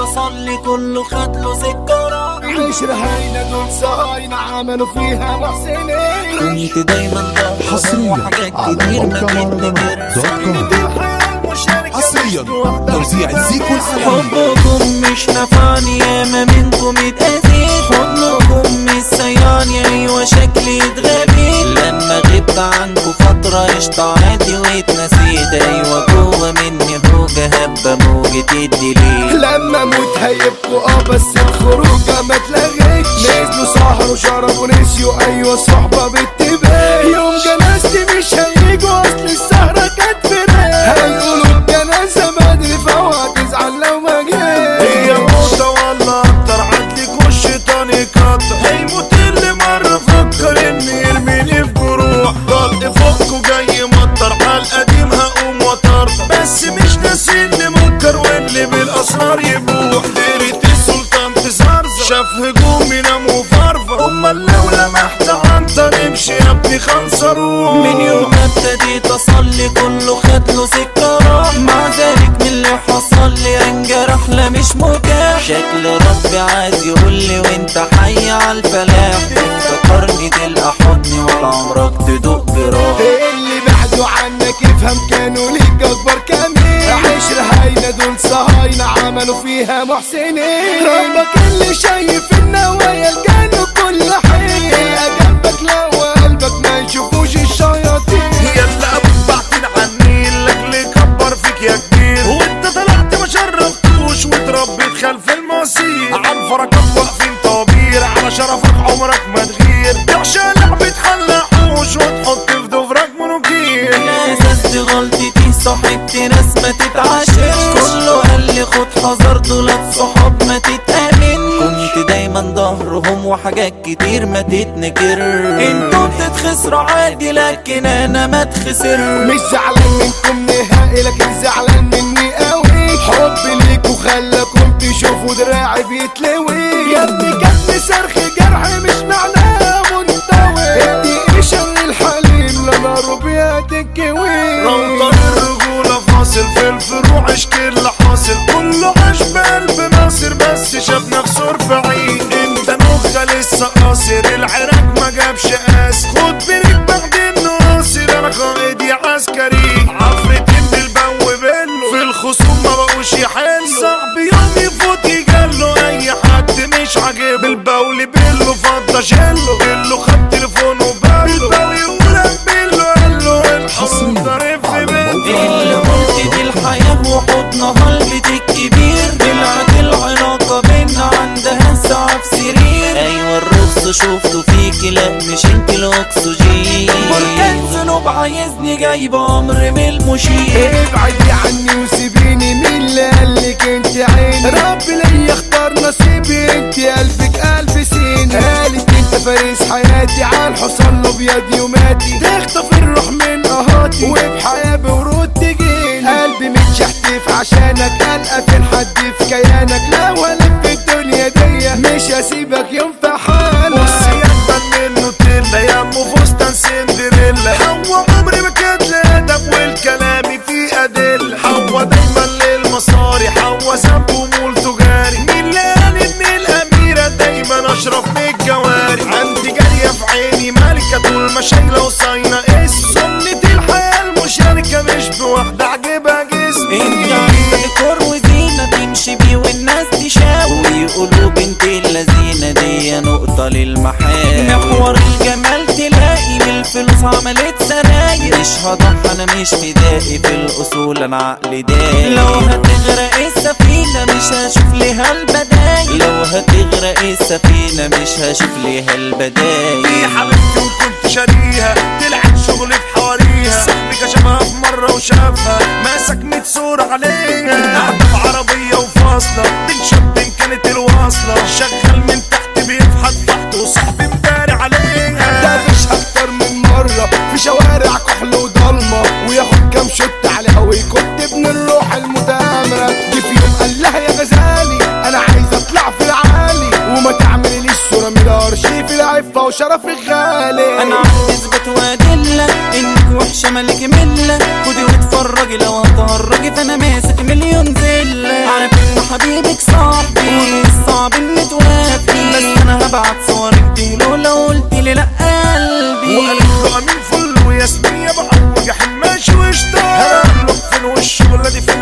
تصلي كله خد له سكرة عشرة هاينة دول صهاينة عملوا فيها محسنين كنت دايما ضغط حصريا وحاجات على كتير ما موقع مهرجانات تتنكر دوت كوم حصريا توزيع زيكو السلامي حبكم مش نفعني ياما منكم اتأذيت حضنكم مش سياني ايوه شكلي اتغبيت لما غبت عنكم فترة قشطة عادي واتنسيت ايوه جوه مني هوجة هبة موجة الدليل لما موت هيبقوا اه بس الخروجة ما تلغيش نزلوا سهروا شربوا نسيوا ايوه صحبة باتباع يوم جنازتي مش هيجوا اصل السهرة كانت فراق هيقولوا الجنازة بدري فهو هتزعل لو ما جاش هي موتة ولا اكتر عدلك والشيطان يكتر هيموت اللي مرة فكر اني يرميني في جروح ضل فوقه جاي مطر على القديم هقوم وطرطر بس مش ناسي اللي منكر واللي بالاسرار يبوح ديرة السلطان تزرزر شاف هجومي نام وفرفر امال لو لمحت عنتر امشي يا ابني خلص روح من يوم ما ابتديت اصلي كله خد له سكرة مع ذلك من اللي حصل لي انجرح لا مش متاح شكل ربي عايز يقول لي وانت حي على الفلاح تفكرني تلقى حضني ولا عمرك تدوق براح اللي بعدوا عنك يفهم كانوا ليك اكبر كمين عشرة هاينة دول صهاينة عملوا فيها محسنين ربك اللي شايف النوايا الجانب كل حين يلقى جنبك لو قلبك ما يشوفوش الشياطين يلا ابوك بعتين عني لاجل كبر فيك يا كبير وانت طلعت ما شرفتوش واتربيت خلف المصير عن فركات واقفين طوابير على شرفك عمرك ما تغير تعشى لعبة حلاحوش وتحط في ضفرك منوكير الاساس دي غلطتي صاحبت ناس ما تتعاشرش كله قال لي خد حذر دولت صحاب ما تتامن كنت دايما ظهرهم وحاجات كتير ما تتنكر انتوا بتتخسروا عادي لكن انا ما اتخسر مش زعلان منكم نهائي لكن زعلان مني قوي حبي ليكوا خلاكم تشوفوا دراعي بيتلوي يا ابني كف صرخ جرح مش معناه منطوي ادي شر الحليم لنار بيدك كوي روضة الرجولة فاصل في الفروع اشكي اللي حاصل كله عاش بقلب ناصر بس شاف نفسه رفعين انت نخة لسه قاصر العراق ما جابش قاس خد بريك بعد الناصر انا قائدي عسكري عفرتين بالبو بلو في الخصوم ما بقوش يحلوا صعب يوم يفوت يجله اي حد مش عاجب البول بيلو فضة شيلو بيلو خد تليفونه بابلو بالبو يقولك بيلو قاله الحب ضارب في بيته اللي قلت دي الحياة وحضنها البيت الكبير طلعت العلاقة بينا عندها ساعة في سرير أيوة الرخص شفته فيكي لا مش انت الأكسجين بركان ذنوب عايزني جايب أمر من المشير ابعدي عني وسيبيني مين اللي قالك انت عيني ربي ليا اختار نصيبي انت قلبك قلب سين قالت انت فارس حياتي على الحصان الابيض يوماتي تخطف الروح من اهاتي وبحياة برود تجيني قلبي متشحتف عشانك قلقة فين حد في كيانك لو هلف الدنيا دي مش هسيبك يوم في حالك والسيادة من نوتيلا يا ام فستان سندريلا حوا عمري ما كانت لا ادب والكلام فيه ادله حوا دايما للمصاري حوا سب ومول تجاري مين اللي قال ان الاميره دايما اشرف من الجواري عندي جاريه في عيني مالكه طول ما شايله وصاينه اسم سنه الحياه المشاركه مش بواحده عجبها انت جسمي عايزة ديكور وزينة تمشي بيه والناس تشاور ويقولوا بنت اللذينة دي نقطة للمحاور محور الجمال تلاقي من الفلوس عملت سراير مش هضحى انا مش مضايق في الاصول انا عقلي دايق لو هتغرق السفينة مش هشوف ليها البدايل لو هتغرق السفينة مش هشوف ليها البدايل دي حبيبتي وكنت شاريها طلعت شغلي في حواريها صاحبي كشفها في مرة وشافها ماسك ميت صورة عليها قاعدة في عربية وفاصلة تنشد إن كانت الواصلة شغال من تحت بيفحط تحت وصاحبي مداري عليها دافش اكتر من مرة في شوارع كحل وضلمة وياخد كام شوت عليها ويكت ابن الروح المتآمرة جه في يوم قال لها يا غزالي انا عايز اطلع في العالي وما تعمليليش صورة من الارشيف العفة وشرفك غالي انا عندي اثبات وادله انك وحشه مالك مله خدي واتفرجي لو هتهرجي فانا ماسك مليون زله عارف ان حبيبك صعب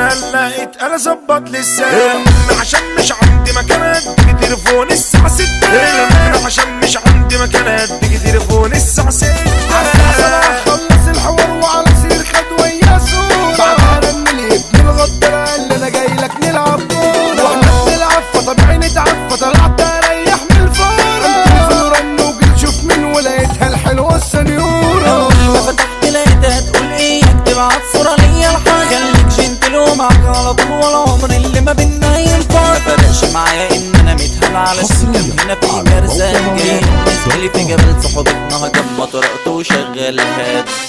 قلقت انا ظبط لسان عشان مش عندي مكانات تيجي تليفون الساعة ستة عشان مش عندي مكانات تيجي تليفون الساعة ستة خلص الحوار وعلى سير خد ويا سور بعد من الابن الغدر قال انا جاي لك نلعب كورة واحنا بنلعب فطبيعي نتعب فطلعت اريح من الفار التليفون رن وجيت شوف مين ولقيتها الحلوة السنيورة اول ما فتحت لقيتها تقول ايه تبعت صورة ليا الحاج خليك جنتل ومعاك على طول ولا عمر اللي ما بينا ينفع ما فرقش معايا ان انا متهان على السكة هنا في كارثة جاي بالنسبة لي في جبل صحبتنا هجم ما طرقت وشغال هاد